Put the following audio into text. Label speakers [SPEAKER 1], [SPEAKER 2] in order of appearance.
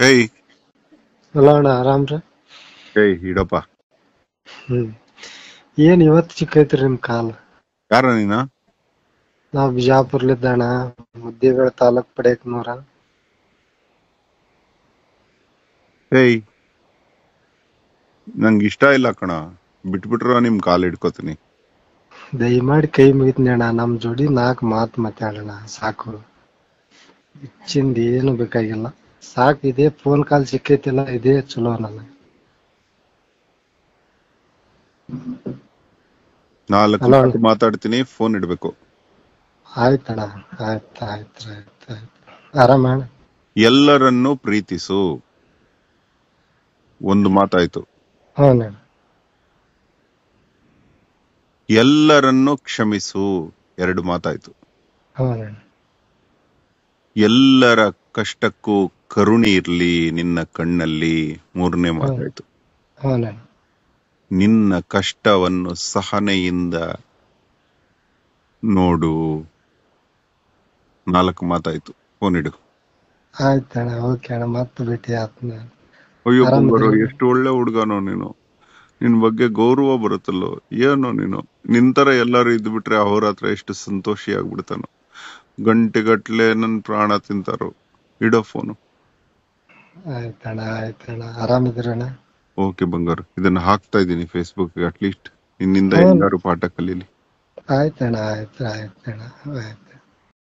[SPEAKER 1] ಏಯ್
[SPEAKER 2] ಹಲೋ ಅಣ್ಣ ಆರಾಮ್ರಿ
[SPEAKER 1] ಏಯ್ ಇಡಪ್ಪ
[SPEAKER 2] ಹ್ಮ್ ಏನ್ ಇವತ್ ಸಿಕ್ಕೈತ್ರಿ ನಿಮ್ ಕಾಲ್
[SPEAKER 1] ಯಾರ ನೀನ
[SPEAKER 2] ನಾವ್ ಬಿಜಾಪುರ್ಲಿದ್ದ ಅಣ್ಣ ಮುದ್ದೇಬೇಳ ತಾಲೂಕ್ ಪಡೇಕ್ನೂರ
[SPEAKER 1] ಏಯ್ ನಂಗೆ ಇಷ್ಟ ಇಲ್ಲ ಕಣ ಬಿಟ್ಬಿಟ್ರ ನಿಮ್ ಕಾಲ್ ಹಿಡ್ಕೋತೀನಿ
[SPEAKER 2] ದಯಮಾಡಿ ಕೈ ಮುಗಿತ್ನಿ ಅಣ್ಣ ನಮ್ ಜೋಡಿ ನಾಲ್ಕ್ ಮಾತ್ ಮಾತಾಡೋಣ ಸಾಕು ಹೆಚ್ಚಿಂದ ಏನು ಬೇಕಾಗಿಲ್ಲ ಸಾಕ್ ಇದೇ ಫೋನ್ ಕಾಲ್ ಸಿಕ್ಕೈತಿಲ್ಲ ಇದೇ ಚಲೋ ನನಗೆ
[SPEAKER 1] ನಾಲ್ಕು
[SPEAKER 2] Hello.
[SPEAKER 1] ಮಾತು ಮಾತಾಡ್ತೀನಿ ಫೋನ್ ಇಡ್ಬೇಕು
[SPEAKER 2] ಆಯ್ತಣ್ಣ ಆಯ್ತ್ ಆಯ್ತ್ ಆಯ್ತ್ ಆಯ್ತ್ ಆರಾಮ ಅಣ್ಣ
[SPEAKER 1] ಎಲ್ಲರನ್ನೂ ಪ್ರೀತಿಸು ಒಂದು ಮಾತಾಯ್ತು
[SPEAKER 2] ಹ್ಞೂ ಅಣ್ಣ
[SPEAKER 1] ಎಲ್ಲರನ್ನೂ ಕ್ಷಮಿಸು ಎರಡು ಮಾತಾಯ್ತು
[SPEAKER 2] ಹ್ಞೂ ಅಣ್ಣ
[SPEAKER 1] ಎಲ್ಲರ ಕಷ್ಟಕ್ಕೂ ಕರುಣೆ ಇರ್ಲಿ ನಿನ್ನ ಕಣ್ಣಲ್ಲಿ ಮೂರನೇ ಮಾತಾಯ್ತು
[SPEAKER 2] ಹ್ಞೂ ಅಣ್ಣ
[SPEAKER 1] ನಿನ್ನ ಕಷ್ಟವನ್ನು ಸಹನೆಯಿಂದ ನೋಡು ನಾಲ್ಕು ಮಾತಾಯ್ತು ಫೋನ್ ಇಡು
[SPEAKER 2] ಆಯ್ತಣ್ಣ ಓಕೆ ಅಣ್ಣ ಮತ್ತೆ ಭೇಟಿ ಆತ್ನ
[SPEAKER 1] ಅಯ್ಯೋ
[SPEAKER 2] ಆರಾಮಿದ್ದೀರಾ?
[SPEAKER 1] ಬಂಗಾರು ಎಷ್ಟು ಒಳ್ಳೆ ಹುಡ್ಗನೋ ನೀನು ನಿನ್ ಬಗ್ಗೆ ಗೌರವ ಬರುತ್ತಲ್ಲೋ ಏನೋ ನೀನು ನಿಂತರ ಎಲ್ಲರೂ ಇದ್ ಬಿಟ್ರೆ ಅವ್ರ ಹತ್ರ ಎಷ್ಟು ಸಂತೋಷಿ ಆಗ್ಬಿಡ್ತಾನೋ ಗಂಟೆಗಟ್ಲೆ ನನ್ ಪ್ರಾಣ ತಿಂತಾರೋ ಇಡೋ ಫೋನು
[SPEAKER 2] ಆಯ್ತಣ್ಣ ಆಯ್ತಣ್ಣ ಆರಾಮಿದ್ದೀರಣ್ಣ
[SPEAKER 1] ಓಕೆ ಬಂಗಾರು ಇದನ್ನ ಹಾಕ್ತಾ ಇದ್ದೀನಿ ಫೇಸ್ಬುಕ್ ಅಟ್ಲೀಸ್ಟ್ ನಿನ್ನಿಂದ
[SPEAKER 2] ಹೌದು.
[SPEAKER 1] ಎಲ್ಲರೂ ಪಾಠ ಕಲೀಲಿ
[SPEAKER 2] ಆಯ್ತಣ್ಣ ಆಯ್ತು ಆಯ್ತಣ್ಣ ಆಯ್ತು